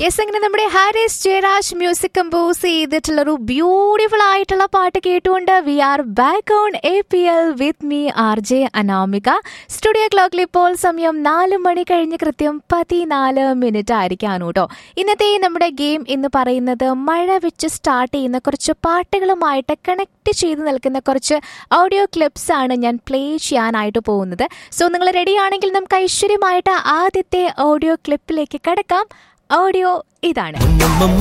yes അങ്ങനെ നമ്മുടെ Haris Jayaraj music compose ചെയ്തിട്ടുള്ള ഒരു ബ്യൂട്ടിഫുൾ ആയിട്ടുള്ള പാട്ട് കേട്ടുകൊണ്ട് we are back on A P L with me R J Anamika studio ക്ലോക്കിൽ ഇപ്പോൾ സമയം നാല് മണി കഴിഞ്ഞ് കൃത്യം പതിനാല് മിനിറ്റ് ആയിരിക്കാണ് കേട്ടോ ഇന്നത്തെ നമ്മുടെ ഗെയിം എന്ന് പറയുന്നത് മഴ വെച്ച് സ്റ്റാർട്ട് ചെയ്യുന്ന കുറച്ച് പാട്ടുകളുമായിട്ട് കണക്ട് ചെയ്ത് നിൽക്കുന്ന കുറച്ച് ഓഡിയോ ക്ലിപ്സ് ആണ് ഞാൻ പ്ലേ ചെയ്യാനായിട്ട് പോകുന്നത് സോ നിങ്ങൾ റെഡി ആണെങ്കിൽ നമുക്ക് ഐശ്വര്യമായിട്ട് ആദ്യത്തെ ഓഡിയോ ക്ലിപ്പിലേക്ക് കിടക്കാം ഓഡിയോ ഇതാണ് മമ്മ